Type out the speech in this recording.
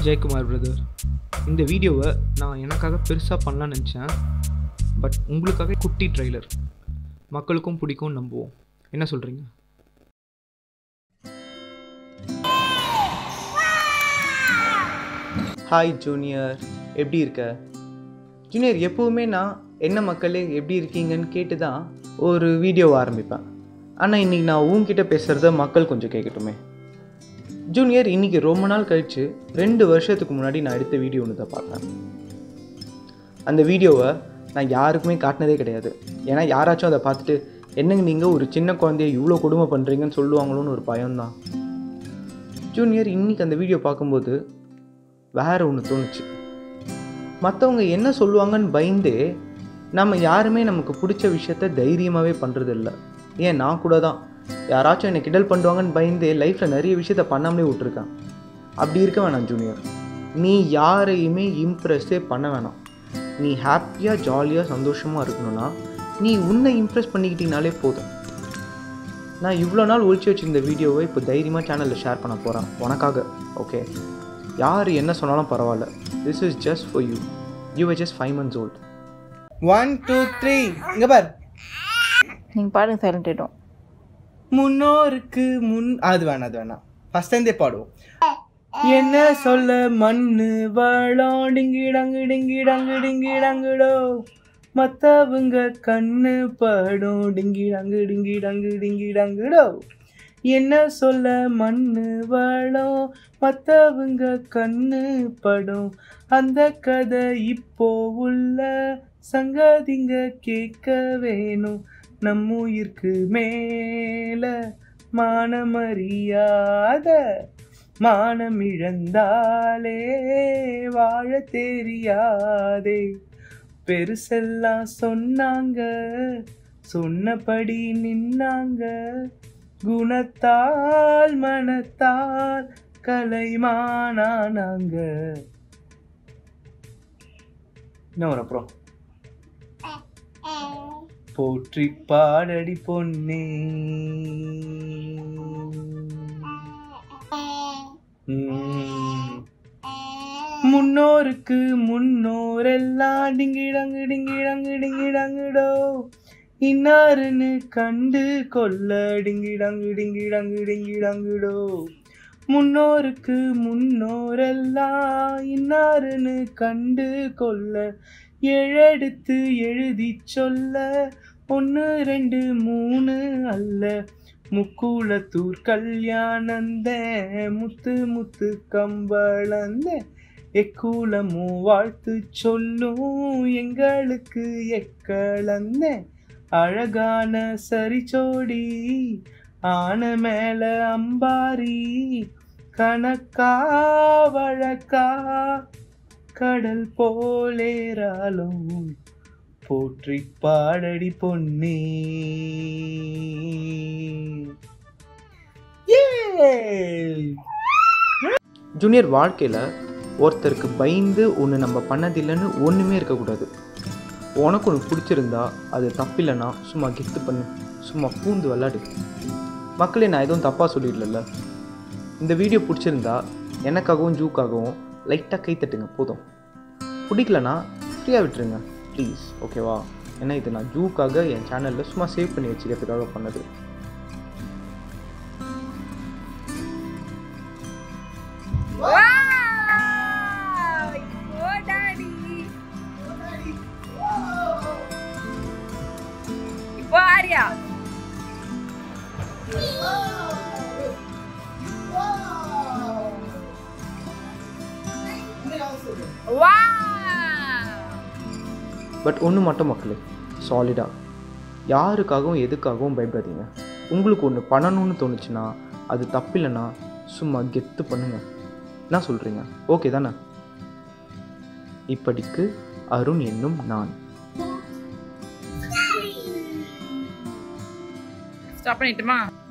Jayakumar brother இந்த வீடியோவை நான் எனக்காக பெருசாக பண்ணலான்னு நினச்சேன் பட் உங்களுக்காக குட்டி ட்ரைலர் மக்களுக்கும் பிடிக்கும் நம்புவோம் என்ன சொல்கிறீங்க ஹாய் ஜூனியர் எப்படி இருக்க ஜூனியர் எப்போவுமே நான் என்ன மக்களே எப்படி இருக்கீங்கன்னு கேட்டு தான் ஒரு வீடியோவை ஆரம்பிப்பேன் ஆனால் இன்றைக்கி நான் உங்ககிட்ட பேசுகிறத மக்கள் கொஞ்சம் கேட்கட்டுமே ஜூனியர் இன்றைக்கி ரொம்ப நாள் கழித்து ரெண்டு வருஷத்துக்கு முன்னாடி நான் எடுத்த வீடியோ ஒன்று தான் பார்த்தேன் அந்த வீடியோவை நான் யாருக்குமே காட்டினதே கிடையாது ஏன்னா யாராச்சும் அதை பார்த்துட்டு என்னங்க நீங்கள் ஒரு சின்ன குழந்தைய இவ்வளோ கொடுமை பண்ணுறீங்கன்னு சொல்லுவாங்களோன்னு ஒரு பயம்தான் ஜூனியர் இன்றைக்கி அந்த வீடியோ பார்க்கும்போது வேற ஒன்று தோணுச்சு மற்றவங்க என்ன சொல்லுவாங்கன்னு பயந்தே நம்ம யாருமே நமக்கு பிடிச்ச விஷயத்த தைரியமாகவே பண்ணுறதில்ல ஏன் நான் கூட தான் யாராச்சும் என்னை கிண்டல் பண்ணுவாங்கன்னு பயந்தே லைஃப்பில் நிறைய விஷயத்த பண்ணாமலே விட்ருக்கேன் அப்படி இருக்க வேணாம் ஜூனியர் நீ யாரையுமே இம்ப்ரெஸ்ஸே பண்ண வேணாம் நீ ஹாப்பியாக ஜாலியாக சந்தோஷமாக இருக்கணும்னா நீ உன்னை இம்ப்ரெஸ் பண்ணிக்கிட்டீங்கனாலே போதும் நான் இவ்வளோ நாள் ஒழிச்சு வச்சிருந்த வீடியோவை இப்போ தைரியமாக சேனலில் ஷேர் பண்ண போகிறேன் உனக்காக ஓகே யார் என்ன சொன்னாலும் பரவாயில்ல this is just for you you are just five months old one two three இங்கே பார் நீங்கள் பாருங்க சைலண்ட் ஆகிடும் முன்னோருக்கு முன் அது வேணாம் அது வேணாம் ஃபர்ஸ்ட் இருந்தே பாடுவோம் என்ன சொல்ல மண்ணு வளம் டிங்கி டங்கு டிங்கி டங்கு டிங்கி டங்குடோ மத்தவங்க கண்ணு படும் டிங்கி டங்கு டிங்கி டங்கு டிங்கி டங்குடோ என்ன சொல்ல மண்ணு வளம் மத்தவங்க கண்ணு படும் அந்த கதை இப்போ உள்ள சங்கதிங்க கேட்க வேணும் நம்ம உயிர்க்கு மேல மானமறியாத மானம் இழந்தாலே வாழ தெரியாதே பெருசெல்லாம் சொன்னாங்க சொன்னபடி நின்னாங்க குணத்தால் மனத்தால் கலைமானானாங்க என்ன வரும் அப்புறம் போற்றி பாடடி பொன்னே உம். முன்னோருக்கு முன்னோரெல்லாம் டிங்கிடங்கு டிங்கிடங்கு டிங்கிடங்குடோ இன்னாருன்னு கண்டு கொல்ல டிங்கிடங்கு டிங்கிடங்கு டிங்கிடங்குடோ முன்னோருக்கு முன்னோரெல்லாம் இன்னாருன்னு கண்டு கொல்ல ஏழெடுத்து எழுதி சொல்ல ஒன்று ரெண்டு மூணு அல்ல முக்குளத்தூர் கல்யாணந்த முத்து முத்து கம்பளந்த எக்குலமும் வாழ்த்து சொல்லும் எங்களுக்கு எக்களந்த அழகான சரிச்சோடி ஆன மேல அம்பாரி கணக்கா வழக்கா கடல் போலேராலும் போற்றி பாடடி பொன்னே Yay! ஜூனியர் வாழ்க்கையில் ஒருத்தருக்கு பயந்து ஒன்று நம்ம பண்ணதில்லைன்னு ஒன்றுமே இருக்கக்கூடாது உனக்கு ஒன்று பிடிச்சிருந்தா அது தப்பில்லைன்னா சும்மா கெத்து பண்ணு சும்மா பூந்து விளாடு மக்களே நான் எதுவும் தப்பாக சொல்லிடல இந்த வீடியோ பிடிச்சிருந்தா எனக்காகவும் ஜூக்காகவும் லைட்டாக கை தட்டுங்க போதும் பிடிக்கலனா ஃப்ரீயாக விட்டுருங்க ப்ளீஸ் ஓகேவா ஏன்னா இது நான் ஜூக்காக என் சேனலில் சும்மா சேவ் பண்ணி வச்சுக்கிறதுக்காக பண்ணது இப்போ ஆரியா வா பட் ஒன்று மட்டும் மக்களே சாலிடாக யாருக்காகவும் எதுக்காகவும் பயப்படாதீங்க உங்களுக்கு ஒன்று பண்ணணும்னு தோணுச்சுன்னா அது தப்பில்லைன்னா சும்மா கெத்து பண்ணுங்க என்ன சொல்கிறீங்க ஓகே தானே இப்படிக்கு அருண் என்னும் நான் ஸ்டாப் பண்ணிட்டுமா